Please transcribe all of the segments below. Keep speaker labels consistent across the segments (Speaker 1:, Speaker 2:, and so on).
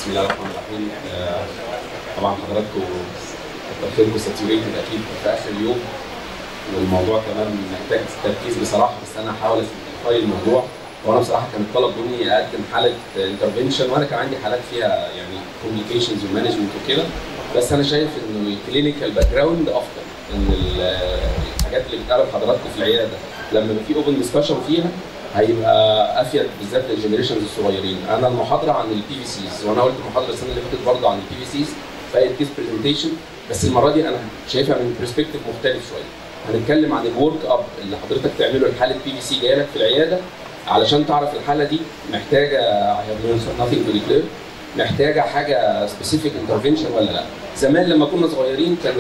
Speaker 1: بسم الله الرحمن الرحيم آه، طبعا حضراتكم كتر خيركم ساتيوريتد اكيد في اخر اليوم والموضوع كمان محتاج تركيز بصراحه بس انا هحاول اسمبليفاي الموضوع وانا بصراحه كان الطلب مني اقدم حاله انترفنشن وانا كان عندي حالات فيها يعني كوميونيكيشنز ومانجمنت وكده بس انا شايف انه الكلينيكال باك جراوند افضل ان ال- الحاجات اللي بتقابل حضراتكم في العياده لما يبقى في اوبن ديسكشن فيها هيبقى افيد بالذات للجنريشنز الصغيرين انا المحاضره عن البي في سيز وانا قلت محاضره السنه اللي فاتت برضه عن البي في سيز في كيس برزنتيشن بس المره دي انا شايفها من برسبكتيف مختلف شويه هنتكلم عن الورك اب اللي حضرتك تعمله لحاله بي في سي جايه لك في العياده علشان تعرف الحاله دي محتاجه nothing to declare محتاجه حاجه سبيسيفيك انترفنشن ولا لا زمان لما كنا صغيرين كان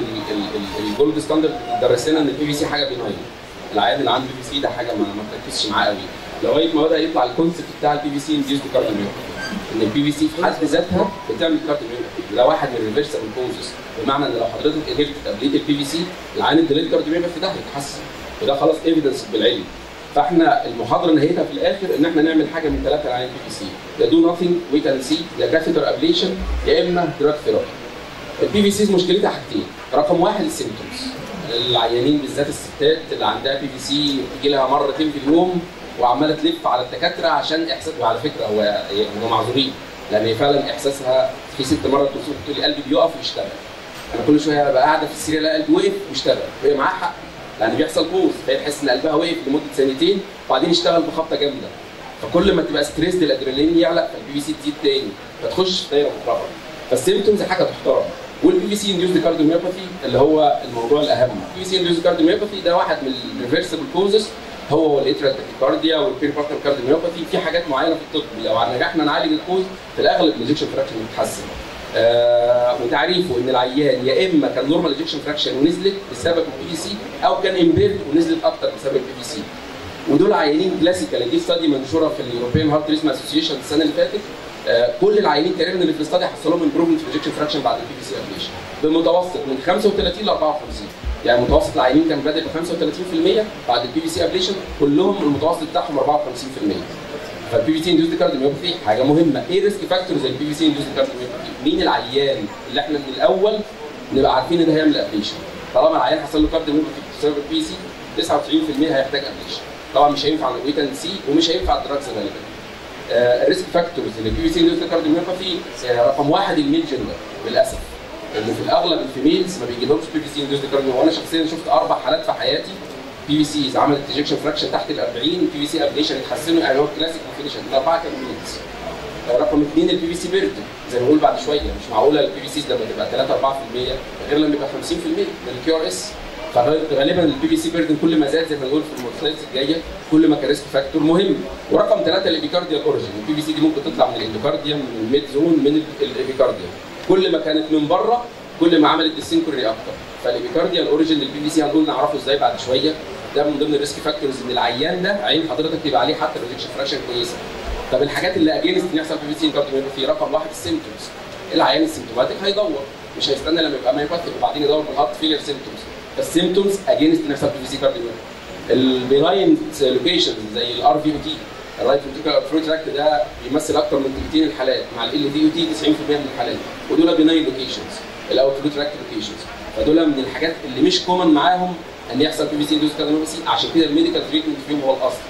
Speaker 1: الجولد ستاندرد درس لنا ان البي في سي حاجه بيناين العيان اللي عنده بي في سي ده حاجه ما, ما تركزش معاه قوي لغايه ما بدا يطلع الكونسيبت بتاع البي في سي انديوز كارديوميوباثي ان البي في سي في حد ذاتها بتعمل كارديوميوباثي ده واحد من الريفرسبل كوزز بمعنى ان لو حضرتك قدرت تابليت البي في سي العيان الديليت كارديوميوباثي ده هيتحسن وده خلاص ايفيدنس بالعلم فاحنا المحاضره نهايتها في الاخر ان احنا نعمل حاجه من ثلاثه العيان بي في سي يا دو نوثينج وي كان سي يا كاثيتر ابليشن يا اما دراج ثيرابي البي في سيز مشكلتها حاجتين رقم واحد السيمتومز العيانين بالذات الستات اللي عندها بي في سي بتيجي لها مرتين في اليوم وعماله تلف على الدكاتره عشان احساس وعلى فكره هو هم معذورين لان هي فعلا احساسها في ست مرات الدكتور بتقول لي قلبي بيقف ويشتغل انا كل شويه ابقى قاعده في السرير الاقي قلبي وقف واشتغل وهي معاها حق لان بيحصل بوز فهي تحس ان قلبها وقف لمده ثانيتين وبعدين يشتغل بخبطه جامده فكل ما تبقى ستريسد الادرينالين يعلى فالبي في سي تزيد تاني فتخش في دايره متكرره فالسيمتومز حاجه تحترم والبي في سي انديوزد كارديوميوباثي اللي هو الموضوع الاهم البي في سي انديوزد كارديوميوباثي ده واحد من الريفرسبل كوزز هو والاترال تاكيكارديا والبير بارتنر كارديوميوباثي في حاجات معينه في الطب لو نجحنا نعالج الكوز في الاغلب الاجكشن فراكشن بيتحسن آه وتعريفه ان العيان يا اما كان نورمال اجكشن فراكشن ونزلت بسبب البي في سي او كان امبيرد ونزلت اكتر بسبب البي في سي ودول عيانين كلاسيكال دي ستادي منشوره في اليوروبيان هارت ريزم اسوسيشن السنه اللي فاتت آه كل العيانين تقريبا اللي في الاستادي حصل لهم امبروفمنت في الاجكشن فراكشن بعد البي في سي ابليشن بمتوسط من 35 ل 54 يعني متوسط العيانين كان بادئ ب 35% بعد البي في سي ابليشن كلهم المتوسط بتاعهم 54% فالبي في سي اندوزد كارديوميوباثي حاجه مهمه ايه ريسك فاكتورز البي في سي اندوزد كارديوميوباثي مين العيان اللي احنا من الاول نبقى عارفين ان ده هيعمل ابليشن طالما العيان حصل له كارديوميوباثي بسبب البي سي 99% هيحتاج ابليشن طبعا مش هينفع الويتن سي ومش هينفع الدراجز غالبا آه الريسك فاكتورز اللي البي في سي اندوزد كارديوميوباثي آه رقم واحد الميل جندر للاسف ان في الاغلب الفيميلز ما بيجيلهمش بي في سي اندوزد كارديوميوباثي وانا شخصيا شفت اربع حالات في حياتي بي في سيز عملت ايجكشن فراكشن تحت ال 40 بي في سي ابليشن اتحسنوا يعني هو الكلاسيك ديفينيشن الاربعه كانوا ميلز رقم اثنين البي في سي بيرد زي ما بقول بعد شويه مش معقوله البي في سيز لما تبقى 3 4% غير لما يبقى 50% من الكيو ار اس فغالبا البي في سي بيردن كل ما زاد زي ما بنقول في المرسلات الجايه كل ما كان ريسك فاكتور مهم ورقم ثلاثه الابيكارديال اوريجن البي في سي دي ممكن تطلع من الاندوكارديا من الميد زون من الابيكارديا كل ما كانت من بره كل ما عملت السينكروني اكتر فالابيكارديال اوريجن للبي في سي هنقول نعرفه ازاي بعد شويه ده من ضمن الريسك فاكتورز ان العيان ده عين حضرتك يبقى عليه حتى ريجكشن فراكشن كويسه طب الحاجات اللي اجينست ان يحصل بي في سي كارديوميوباثي رقم واحد السيمتومز العيان السيمتوماتيك هيدور مش هيستنى لما يبقى مايوباثيك وبعدين يدور بالهارت فيلر سيمتومز فالسيمتومز اجينست ان يحصل بي في سي كارديوميوباثي البيناين لوكيشنز زي الار في او تي الرايت فنتريكولار فلو تراكت ده بيمثل اكثر من ثلثين الحالات مع ال في او تي 90% من الحالات ودول بيناين لوكيشنز الاوت فلو تراكت لوكيشنز فدول من الحاجات اللي مش كومن معاهم ان يحصل بي في سي اندوز كارديوميوباثي عشان كده الميديكال تريتمنت فيهم هو الاصل.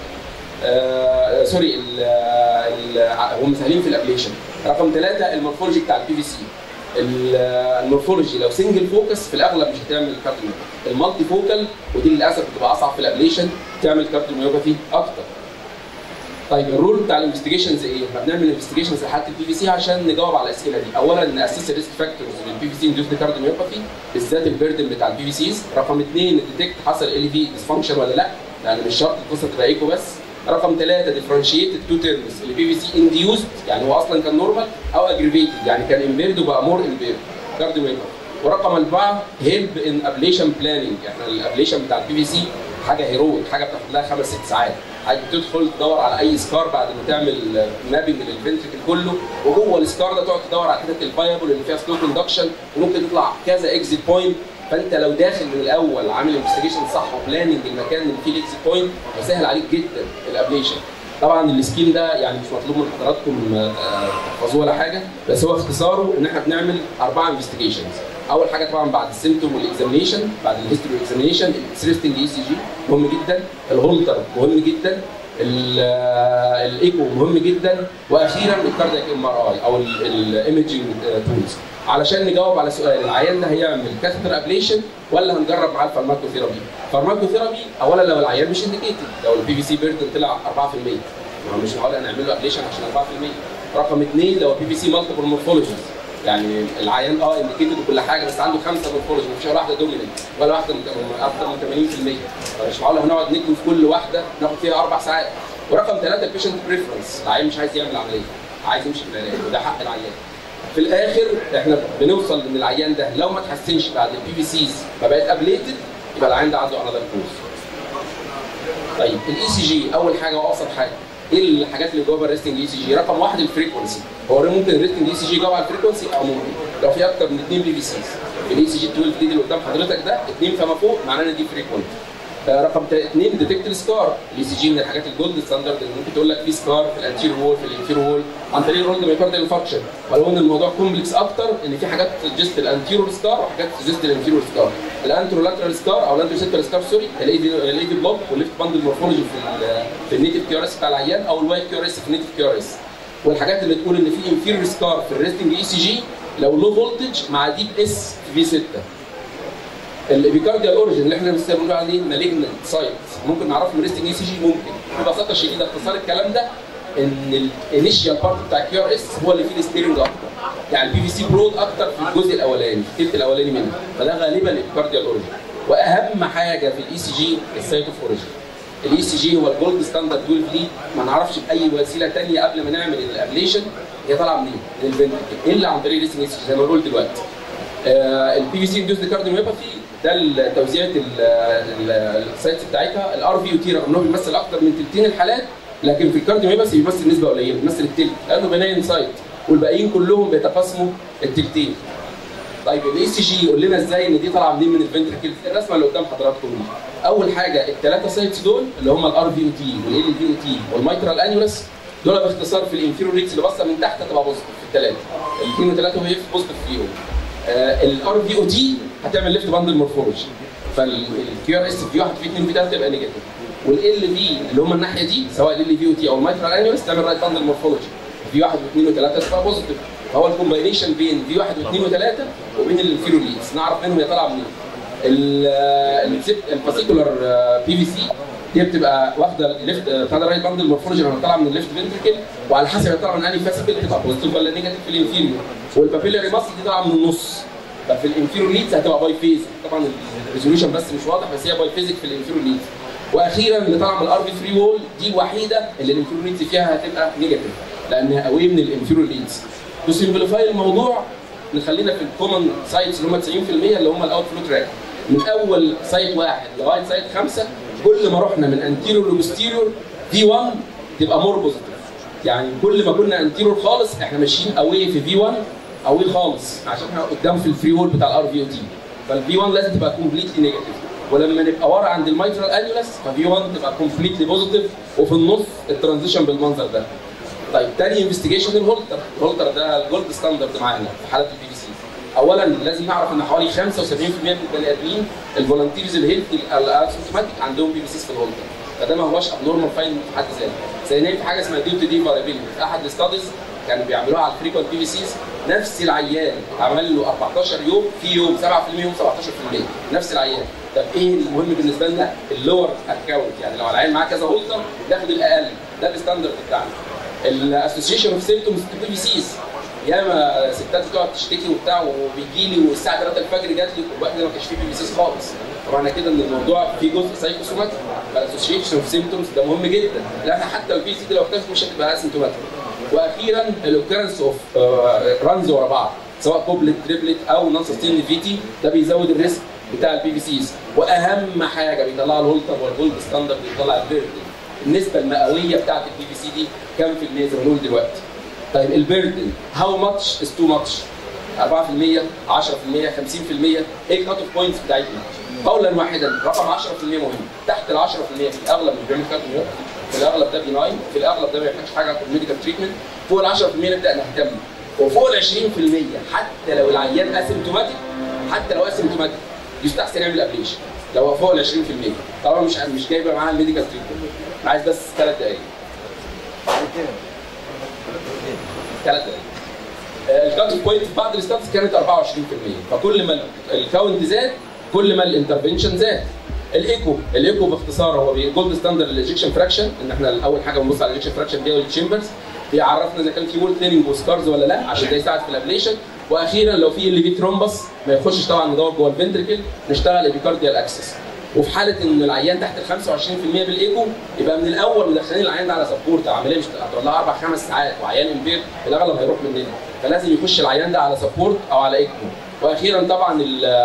Speaker 1: آه سوري ال ال هم سهلين في الابليشن. رقم ثلاثه المورفولوجي بتاع البي في سي. المورفولوجي لو سنجل فوكس في الاغلب مش هتعمل كارديوميوباثي. المالتي فوكال ودي للاسف بتبقى اصعب في الابليشن تعمل كارديوميوباثي اكتر. طيب الرول بتاع الانفستيجيشنز ايه؟ احنا بنعمل انفستيجيشنز لحاله البي في سي عشان نجاوب على الاسئله دي، اولا ناسس الريسك فاكتورز للبي في سي اندوزد كارديوميوباثي بالذات البيردن بتاع البي في سيز، رقم اثنين نديتكت حصل ال في ديسفانكشن ولا لا، لان مش شرط القصه تبقى ايكو بس. رقم ثلاثه ديفرنشيت التو تيرمز البي في سي انديوزد يعني هو اصلا كان نورمال او اجريفيتد يعني كان امبيرد وبقى مور امبيرد كارديوميوباثي. ورقم اربعه هيلب ان ابليشن بلاننج، احنا الابليشن بتاع البي في سي حاجه هيرويك حاجه بتاخد لها خمس ست ساعات حاجه بتدخل تدور على اي سكار بعد ما تعمل مابنج للفنتركل كله وجوه السكار ده تقعد تدور على الحتت الفايبل اللي فيها سلو كوندكشن وممكن تطلع كذا اكزيت بوينت فانت لو داخل من الاول عامل انفستيجيشن صح وبلاننج المكان اللي فيه الاكزيت بوينت هيسهل عليك جدا الابليشن طبعا السكيم ده يعني مش مطلوب من حضراتكم آه، تحفظوه ولا حاجه بس هو اختصاره ان احنا بنعمل اربعه انفستيجيشنز اول حاجه طبعا بعد السيمتوم والاكزامينيشن بعد الهيستوري والاكزامينيشن السيرستنج اي سي جي مهم جدا الهولتر مهم جدا ال- آه، الايكو مهم جدا واخيرا الكاردياك ام ار اي او الايمجنج تولز علشان نجاوب على سؤال العيان ده هيعمل كاثيتر ابليشن ولا هنجرب معاه الفارماكوثيرابي فارماكوثيرابي اولا لو العيان مش انديكيتد لو البي في سي بيردن طلع 4% ما هو مش معقول هنعمل له ابليشن عشان 4% رقم اثنين لو البي في سي مالتيبل مورفولوجيز يعني العيان اه انديكيتد وكل حاجه بس عنده خمسه مورفولوجي مفيش ولا واحده دوميننت ولا واحده من- اكتر من 80% فمش معقول هنقعد نكتب في كل واحده ناخد فيها اربع ساعات ورقم ثلاثه البيشنت بريفرنس العيان مش عايز يعمل عمليه عايز يمشي في العلاج وده حق العيان في الاخر احنا بنوصل ان العيان ده لو ما تحسنش بعد البي في سيز ما بقت ابليتد يبقى العيان ده عنده انذر كوز طيب الاي سي جي اول حاجه وابسط حاجه ايه الحاجات اللي جوه الريستنج اي سي جي رقم واحد الفريكونسي هو ممكن الريستنج اي سي جي يجاوب على الفريكونسي او ممكن لو في اكتر من اثنين بي في سيز الاي سي جي 12 دي اللي قدام حضرتك ده اثنين فما فوق معناه ان دي فريكونت رقم اثنين ديتكت السكار الاي سي جي من الحاجات الجولد ستاندرد اللي ممكن تقول لك في سكار في الانتير وول في الانفير وول عن طريق الرولد مايكارديال انفكشن ولو ان الموضوع كومبلكس اكتر ان في حاجات تجست الانتيرور سكار وحاجات تجست الانفيرور سكار الانترولاترال سكار او الانتروسيبتال سكار سوري الاي في الاي في بلوك والليفت باندل مورفولوجي في ال- في النيتف كيو ار اس بتاع العيان او الوايت كيو ار اس في النيتف كيو ار اس والحاجات اللي تقول ان في انفيرور سكار في الريستنج اي سي جي لو لو فولتج مع ديب اس في 6 الابيكارديال اوريجن اللي احنا لسه بنقول عليه مالجنت سايت ممكن نعرفه من ريستنج اي سي جي ممكن ببساطه شديده اختصار الكلام ده ان الانيشال بارت بتاع كيو ار اس هو اللي فيه الستيرنج اكتر يعني البي في سي برود اكتر في الجزء الاولاني في الثلث الاولاني منه فده غالبا الابيكارديال اوريجن واهم حاجه في الاي سي جي السايت اوف اوريجن الاي سي جي هو الجولد ستاندرد دول ليد ما نعرفش باي وسيله ثانيه قبل ما نعمل الابليشن هي طالعه منين؟ من الفنتركل الا عن طريق الريستنج اي سي جي زي ما بقول دلوقتي البي في سي اندوز كارديوميوباثي ده ال- توزيعه السايتس بتاعتها الار في يو تي رغم انه بيمثل اكتر من ثلثين الحالات لكن في الكارديوميوباثي بيمثل نسبه قليله بيمثل الثلث لانه بناين سايت والباقيين كلهم بيتقاسموا الثلثين طيب الاي سي جي يقول لنا ازاي ان دي طالعه منين من الفنتركل الرسمه اللي قدام حضراتكم دي اول حاجه الثلاثه سايتس دول اللي هم الار في او تي والال في او تي والمايترال انيولس دول باختصار في الانفيرور ريتس اللي باصه من تحت هتبقى بوزيتيف في الثلاثه الاثنين وثلاثه وهي بوزيتيف فيهم الار في او تي هتعمل ليفت باندل مورفولوجي فالكيو ار اس في 1 في 2 في 3 تبقى نيجاتيف والال في اللي هم الناحيه دي سواء ال في او تي او المايترال انيولس تعمل رايت باندل مورفولوجي في 1 و2 و3 تبقى بوزيتيف فهو الكومباينيشن بين في 1 و2 و3 وبين الانفيرور ليدز نعرف منهم هي طالعه منين الفاسيكولار بي في سي دي بتبقى واخده الليفت بتاع الرايت باندل مورفولوجي لما طالعه من الليفت فنتركل وعلى حسب هي طالعه من انهي فاسيكل تبقى بوزيتيف ولا نيجاتيف في الانفيريور والبابيلاري ماسل دي طالعه من النص ففي الانفيريور ليدز هتبقى باي فيز طبعا الريزوليوشن بس مش واضح بس هي باي فيزك في الانفيريور ليدز واخيرا اللي طالعه من الار في 3 وول دي الوحيده اللي الانفيريور ليدز فيها هتبقى نيجاتيف لانها اوي من الانفيريور ليدز تو سمبليفاي الموضوع نخلينا في الكومن سايتس اللي هم 90% اللي هم الاوت فلو تراك من اول سايت واحد لغايه سايت خمسه كل ما رحنا من انتيريور لبوستيريور في 1 تبقى مور بوزيتيف يعني كل ما كنا انتيريور خالص احنا ماشيين اوي في في 1 اوي خالص عشان احنا قدام في الفري وول بتاع الار في او تي فالفي 1 لازم تبقى كومبليتلي نيجاتيف ولما نبقى ورا عند الميترال انيولس ففي 1 تبقى كومبليتلي بوزيتيف وفي النص الترانزيشن بالمنظر ده طيب تاني انفستيجيشن الهولتر الهولتر ده الجولد ستاندرد معانا في حالات البي في سي اولا لازم نعرف ان حوالي 75% من البني ادمين الفولنتيرز الهيلثي الاسيمتوماتيك عندهم بي في سيز في الهولتر فده ما هوش ابنورمال فاين في حد ذاته ثانيا في حاجه اسمها ديو تو دي فاريبيلتي في احد الاستاديز كانوا بيعملوها على الفريكونت بي في سيز نفس العيان عمل له 14 يوم في يوم 7% يوم 17% نفس العيان طب ايه المهم بالنسبه لنا اللور اكونت يعني لو العيان معاه كذا هولتر ناخد الاقل ده الستاندرد بتاعنا الاسوسيشن اوف سيمتومز بي في سيز ياما ستات بتقعد تشتكي وبتاع وبيجي لي والساعه 3 الفجر جات لي والوقت ده ما كانش فيه بي بي سيز خالص طبعا كده ان الموضوع فيه جزء سايكوسوماتيك فالاسوسيشن اوف سيمتومز ده مهم جدا لان حتى البي سي دي لو اختفت مش هتبقى اسيمتوماتيك واخيرا الاوكيرنس اوف رانز ورا بعض سواء كوبلت تريبلت او نون سستين في تي ده بيزود الريسك بتاع البي في سيز واهم حاجه بيطلع الهولتر والجولد ستاندرد بيطلع الفيردن النسبه المئويه بتاعت البي في سي دي كام في المية زي ما بنقول دلوقتي طيب البيردن هاو ماتش از تو ماتش 4% 10% 50% ايه الكات اوف بوينتس بتاعتنا قولا واحدا رقم 10% مهم تحت ال 10% في الاغلب مش بيعمل كات
Speaker 2: في الاغلب ده بيناين في الاغلب ده ما يحتاجش حاجه في الميديكال تريتمنت فوق ال 10% نبدا نهتم وفوق ال 20% حتى لو العيان اسيمتوماتيك حتى لو اسيمتوماتيك يستحسن يعمل ابليشن لو هو فوق ال 20% طالما مش مش جايبه معاه الميديكال تريتمنت عايز بس ثلاث دقائق ثلاث دقائق الكات اوف بوينت في بعض الستاتس كانت 24% فكل ما الكاونت زاد كل ما الانترفنشن زاد الايكو الايكو باختصار هو جولد ستاندرد الاجكشن فراكشن ان احنا اول حاجه بنبص على الاجكشن فراكشن دي والتشامبرز بيعرفنا اذا كان في وول ثيننج وسكارز ولا لا عشان ده يساعد في الابليشن واخيرا لو في اللي في ترومبس ما يخشش طبعا ندور جوه الفنتركل نشتغل ابيكارديال اكسس وفي حاله ان العيان تحت ال 25% بالايكو يبقى من الاول مدخلين العيان ده على سبورت عمليه مش هتقعد لها اربع خمس ساعات وعيان امبير في الاغلب هيروح مننا فلازم يخش العيان ده على سبورت او على ايكو واخيرا طبعا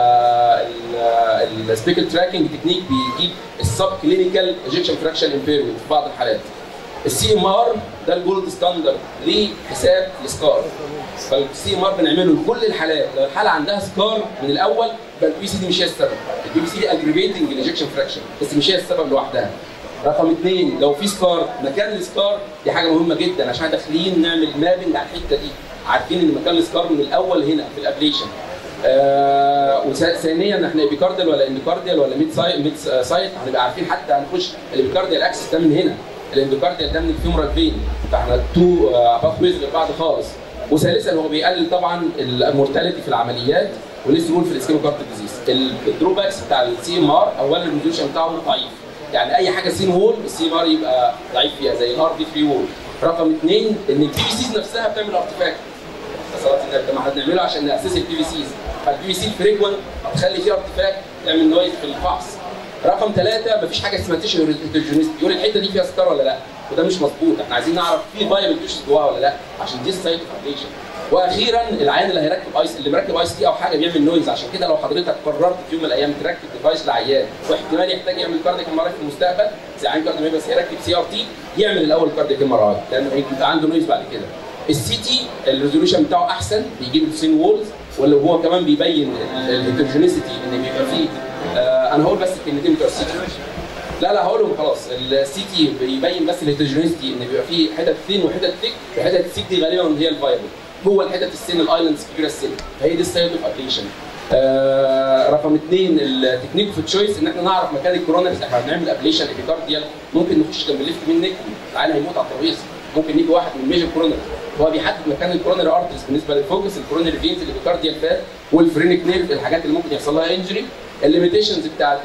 Speaker 2: السبيكل تراكنج تكنيك بيجيب السب كلينيكال ايجكشن فراكشن امبيرمنت في بعض الحالات السي ام ار ده الجولد ستاندرد لحساب السكار فالسي ام ار بنعمله لكل الحالات لو الحاله عندها سكار من الاول يبقى البي سي دي مش هي السبب البي بي سي دي اجريفيتنج الايجكشن فراكشن بس مش هي السبب لوحدها رقم اثنين لو في سكار مكان السكار دي حاجه مهمه جدا عشان داخلين نعمل مابنج على الحته دي عارفين ان مكان السكار من الاول هنا في الابليشن آه وثانيا احنا ابيكارديال ولا اندوكارديال ولا ميد سايت ميد سايت هنبقى عارفين حتى هنخش الابيكارديال اكسس ده من هنا الاندوكارديال ده من الفيمورال فين فاحنا تو باث ويز غير بعض خالص وثالثا هو بيقلل طبعا المورتاليتي في العمليات ولسه نقول في الاسكيموكارد ديزيز الدروباكس بتاع السي ام ار اولا الريزولوشن بتاعه ضعيف يعني اي حاجه سين وول السي ام ار يبقى ضعيف فيها زي الار دي 3 وول رقم اثنين ان البي في سيز نفسها بتعمل ارتفاكت صلاه النبي ما احنا بنعمله عشان ناسس البي في سيز فالبي في سي الفريكونت هتخلي فيه ارتفاكت تعمل نويز في الفحص رقم ثلاثة مفيش حاجة اسمها تيشن هيتروجينيستي يقول الحتة دي فيها سكار ولا لا وده مش مظبوط احنا عايزين نعرف في فايبل تيشنز جواها ولا لا عشان دي السايت ابليشن واخيرا العيان اللي هيركب ايس اللي مركب ايس تي او حاجه بيعمل نويز عشان كده لو حضرتك قررت في يوم من الايام تركب ديفايس لعيان واحتمال يحتاج يعمل كارديك ام في المستقبل زي عيان كارديو بس هيركب سي ار تي يعمل الاول كارديك ام ار اي لانه هيبقى عنده نويز بعد كده السي تي الريزولوشن بتاعه احسن بيجيب السين وولز ولا هو كمان بيبين الهيتروجينيسيتي ان بيبقى فيه آه انا هقول بس كلمتين بتوع السي تي لا لا هقولهم خلاص السي تي بيبين بس الهيتروجينيسيتي ان بيبقى فيه حتت ثين وحتت ثيك وحتت الثيك دي غالبا هي الفايبل هو الحتت السن الايلاندز كبيره السن فهي دي السايد اوف ابليشن آه رقم اثنين التكنيك في التشويس ان احنا نعرف مكان الكورونرز احنا بنعمل ابليشن ابيكارديال ممكن نخش جنب الليفت من نيك العيان هيموت على الترابيزه ممكن يجي واحد من ميجر كورونر هو بيحدد مكان الكورونري ارترز بالنسبه للفوكس الكورونري فينز الابيكارديال فات والفرينك نيرف الحاجات اللي ممكن يحصل لها انجري الليميتيشنز بتاعت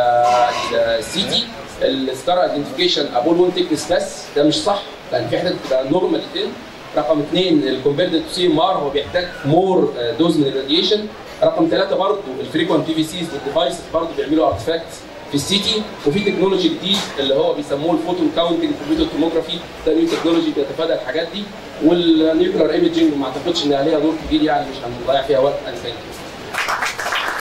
Speaker 2: السي تي الستار ايدنتيفيكيشن ابول وون تكنس بس ده مش صح لان في حتت بتبقى نورمال رقم اثنين الكومبيرد تو سي ام ار هو بيحتاج مور دوز من الراديشن رقم ثلاثه برضه الفريكونت بي في سيز والديفايسز برضه بيعملوا ارتفاكتس في السي تي وفي تكنولوجي جديد اللي هو بيسموه الفوتون كاونتنج كمبيوتر توموجرافي ده نيو تكنولوجي بيتفادى الحاجات دي والنيوكلير ايمجنج ما اعتقدش ان ليها دور كبير يعني مش هنضيع فيها وقت انا